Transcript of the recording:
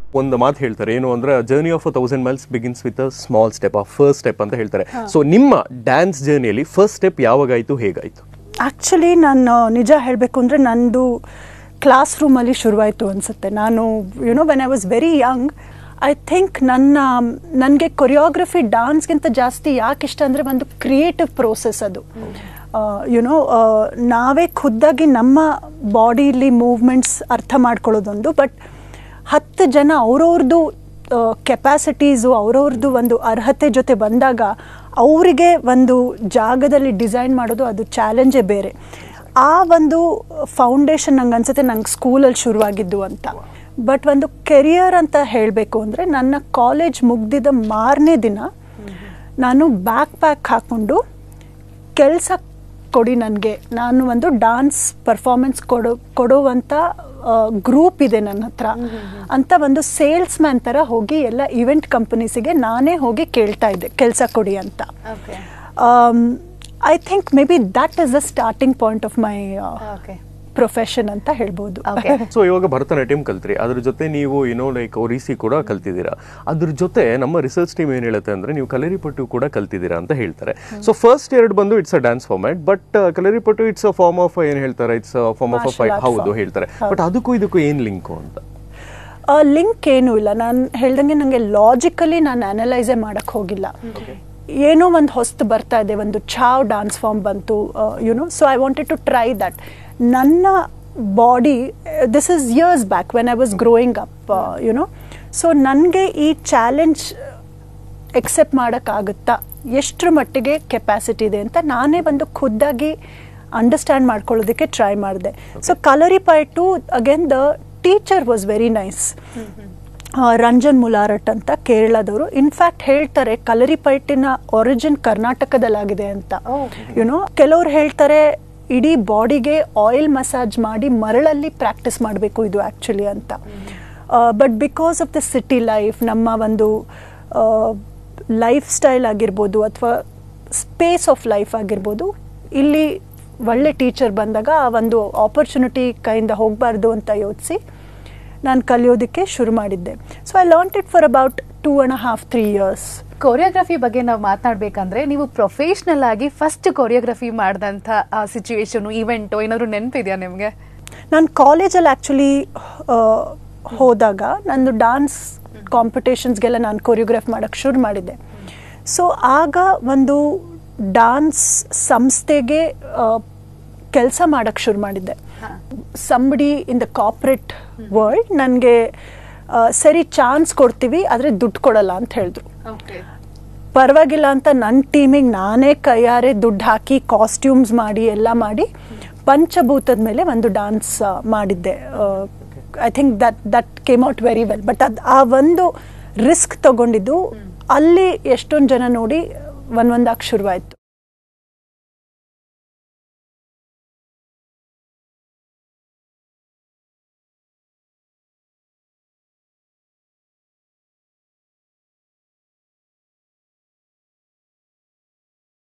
ಒಂದು ಮಾತು ಹೇಳ್ತಾರೆ ಏನು ಅಂದ್ರೆ journey of a thousand miles begins with a small step ಆ ಫಸ್ಟ್ ಸ್ಟೆಪ್ ಅಂತ ಹೇಳ್ತಾರೆ ಸೊ ನಿಮ್ಮ ಡ್ಯಾನ್ಸ್ ಜರ್ನಿಯಲ್ಲಿ ಫಸ್ಟ್ ಸ್ಟೆಪ್ ಯಾವಾಗಾಯ್ತು ಹೇಗಾಯ್ತು ಆ್ಯಕ್ಚುಲಿ ನಾನು ನಿಜ ಹೇಳಬೇಕು ಅಂದರೆ ನಂದು ಕ್ಲಾಸ್ ರೂಮಲ್ಲಿ ಶುರುವಾಯಿತು ಅನಿಸುತ್ತೆ ನಾನು you know when I was very young I think ನನ್ನ ನನಗೆ ಕೊರಿಯೋಗ್ರಫಿ ಡಾನ್ಸ್ಗಿಂತ ಜಾಸ್ತಿ ಯಾಕೆ ಇಷ್ಟ ಅಂದರೆ ಒಂದು ಕ್ರಿಯೇಟಿವ್ ಪ್ರೋಸೆಸ್ ಅದು ಯುನೋ ನಾವೇ ಖುದ್ದಾಗಿ ನಮ್ಮ ಬಾಡಿಲಿ ಮೂವ್ಮೆಂಟ್ಸ್ ಅರ್ಥ ಮಾಡ್ಕೊಳ್ಳೋದೊಂದು ಬಟ್ ಹತ್ತು ಜನ ಅವ್ರವ್ರದ್ದು ಕೆಪಾಸಿಟೀಸು ಅವ್ರವ್ರದ್ದು ಒಂದು ಅರ್ಹತೆ ಜೊತೆ ಬಂದಾಗ ಅವರಿಗೆ ಒಂದು ಜಾಗದಲ್ಲಿ ಡಿಸೈನ್ ಮಾಡೋದು ಅದು ಚಾಲೆಂಜೇ ಬೇರೆ ಆ ಒಂದು ಫೌಂಡೇಶನ್ ನಂಗೆ ಅನ್ಸುತ್ತೆ ನಂಗೆ ಸ್ಕೂಲಲ್ಲಿ ಶುರುವಾಗಿದ್ದು ಅಂತ ಬಟ್ ಒಂದು ಕೆರಿಯರ್ ಅಂತ ಹೇಳಬೇಕು ಅಂದರೆ ನನ್ನ ಕಾಲೇಜ್ ಮುಗ್ದಿದ್ದ ಮಾರನೇ ದಿನ ನಾನು ಬ್ಯಾಕ್ ಪ್ಯಾಕ್ ಹಾಕ್ಕೊಂಡು ಕೆಲಸ ಕೊಡಿ ನನಗೆ ನಾನು ಒಂದು ಡಾನ್ಸ್ ಪರ್ಫಾರ್ಮೆನ್ಸ್ ಕೊಡೋ ಕೊಡುವಂಥ ಗ್ರೂಪ್ ಇದೆ ನನ್ನ ಹತ್ರ ಅಂತ ಒಂದು ಸೇಲ್ಸ್ ಮ್ಯಾನ್ ಥರ ಹೋಗಿ ಎಲ್ಲ ಇವೆಂಟ್ ಕಂಪನೀಸಿಗೆ ನಾನೇ ಹೋಗಿ ಕೇಳ್ತಾ ಇದ್ದೆ ಕೆಲಸ ಕೊಡಿ ಅಂತ okay I think maybe that is the starting point of my okay profession ಅಂತ ಹೇಳ್ಬೋದು ಓಕೆ ಸೊ ಇವಾಗ ಭರತನಾಟ್ಯಂ ಕಲ್ತ್ರಿ ಅದ್ರ ಜೊತೆ ನೀವು ಏನೋ ಲೈಕ್ ಒರಿಸಿ ಕೂಡ ಕಲ್ತಿದ್ದೀರಾ ಅದ್ರ ಜೊತೆ ನಮ್ಮ ರಿಸರ್ಚ್ ಟೀಮ್ ಏನ್ ಹೇಳುತ್ತೆ ಅಂದ್ರೆ ನೀವು ಕಲರಿಪಟ್ಟು ಕೂಡ ಕಲ್ತಿದ್ದೀರಾ ಅಂತ ಹೇಳ್ತಾರೆ ಸೊ ಫಸ್ಟ್ ಎರಡು ಬಂದು it's a dance format but Kalaripayattu it's a form of ಏನ್ ಹೇಳ್ತಾರೆ it's form of a Martial art ಹೌದು form. ಹೇಳ್ತಾರೆ ಬಟ್ ಅದಕ್ಕೂ ಇದಕ್ಕೂ ಏನ್ ಲಿಂಕು ಅಂತ ಲಿಂಕ್ ಏನೂ ಇಲ್ಲ ನಾನು ಹೇಳ್ದಂಗೆ ನನಗೆ ಲಾಜಿಕಲಿ ನಾನು ಅನಲೈಸೇ ಮಾಡೋಕ್ಕೆ ಹೋಗಿಲ್ಲ ಏನೋ ಒಂದು ಹೊಸ್ತು ಬರ್ತಾ ಇದೆ ಒಂದು ಛಾವ್ ಡಾನ್ಸ್ ಫಾರ್ಮ್ ಬಂತು you know so I wanted to try that ನನ್ನ body this is years back when I was growing up you know so ನನಗೆ ಈ ಚಾಲೆಂಜ್ ಎಕ್ಸೆಪ್ಟ್ ಮಾಡೋಕ್ಕಾಗುತ್ತಾ ಎಷ್ಟರ ಮಟ್ಟಿಗೆ ಕೆಪಾಸಿಟಿ ಇದೆ ಅಂತ ನಾನೇ ಬಂದು ಖುದ್ದಾಗಿ ಅಂಡರ್ಸ್ಟ್ಯಾಂಡ್ ಮಾಡ್ಕೊಳ್ಳೋದಕ್ಕೆ ಟ್ರೈ ಮಾಡಿದೆ so Kalaripayattu again the teacher was very nice Ranjan Mularat ಅಂತ ಕೇರಳದವರು ಇನ್ಫ್ಯಾಕ್ಟ್ ಹೇಳ್ತಾರೆ ಕಲರಿ ಪೈಟಿನ ಒರಿಜಿನ್ ಕರ್ನಾಟಕದಲ್ಲಾಗಿದೆ ಅಂತ ಯುನೋ ಕೆಲವ್ರು ಹೇಳ್ತಾರೆ ಇಡೀ ಬಾಡಿಗೆ ಆಯಿಲ್ ಮಸಾಜ್ ಮಾಡಿ ಮರಳಲ್ಲಿ ಪ್ರಾಕ್ಟೀಸ್ ಮಾಡಬೇಕು ಇದು ಆ್ಯಕ್ಚುಲಿ ಅಂತ but because of the city life ನಮ್ಮ ಒಂದು ಲೈಫ್ ಸ್ಟೈಲ್ ಆಗಿರ್ಬೋದು ಅಥವಾ ಸ್ಪೇಸ್ ಆಫ್ ಲೈಫ್ ಆಗಿರ್ಬೋದು ಇಲ್ಲಿ ಒಳ್ಳೆ ಟೀಚರ್ ಬಂದಾಗ ಆ ಒಂದು ಆಪರ್ಚುನಿಟಿ ಕೈಯಿಂದ ಹೋಗಬಾರ್ದು ಅಂತ ಯೋಚಿಸಿ ನಾನು ಕಲಿಯೋದಕ್ಕೆ ಶುರು ಮಾಡಿದ್ದೆ so I learnt it for about two and half three years choreography ಬಗ್ಗೆ ನಾವು ಮಾತನಾಡ್ಬೇಕಂದ್ರೆ ನೀವು ಪ್ರೊಫೆಷ್ನಲ್ ಆಗಿ ಫಸ್ಟ್ ಕೊರಿಯೋಗ್ರಫಿ ಮಾಡಿದಂಥ ಸಿಚುವೇಶನ್ ಇವೆಂಟು ಏನಾದ್ರು ನೆನಪಿದೆಯಾ ನಿಮಗೆ ನಾನು ಕಾಲೇಜಲ್ಲಿ ಆ್ಯಕ್ಚುಲಿ ಹೋದಾಗ ನಂದು ಡಾನ್ಸ್ ಕಾಂಪಿಟೇಷನ್ಸ್ಗೆಲ್ಲ ನಾನು ಕೊರಿಯೋಗ್ರಾಫ್ ಮಾಡೋಕ್ಕೆ ಶುರು ಮಾಡಿದ್ದೆ ಸೊ ಆಗ ಒಂದು ಡಾನ್ಸ್ ಸಂಸ್ಥೆಗೆ ಕೆಲಸ ಮಾಡೋಕ್ಕೆ ಶುರು ಮಾಡಿದ್ದೆ somebody in the corporate world ನನಗೆ ಸರಿ ಚಾನ್ಸ್ ಕೊಡ್ತೀವಿ ಆದರೆ ದುಡ್ಡು ಕೊಡಲ್ಲ ಅಂತ ಹೇಳಿದ್ರು ಓಕೆ ಪರವಾಗಿಲ್ಲ ಅಂತ ನನ್ನ ಟೀಮಿಗೆ ನಾನೇ ಕೈಯಾರೆ ದುಡ್ಡು ಹಾಕಿ ಕಾಸ್ಟ್ಯೂಮ್ಸ್ ಮಾಡಿ ಎಲ್ಲ ಮಾಡಿ ಪಂಚಭೂತದ ಮೇಲೆ ಒಂದು ಡಾನ್ಸ್ ಮಾಡಿದ್ದೆ I think that that came out very well but ಅದು ಆ ಒಂದು ರಿಸ್ಕ್ ತಗೊಂಡಿದ್ದು ಅಲ್ಲಿ ಎಷ್ಟೊಂದು ಜನ ನೋಡಿ ಒಂದೊಂದಾಗಿ ಶುರುವಾಯಿತು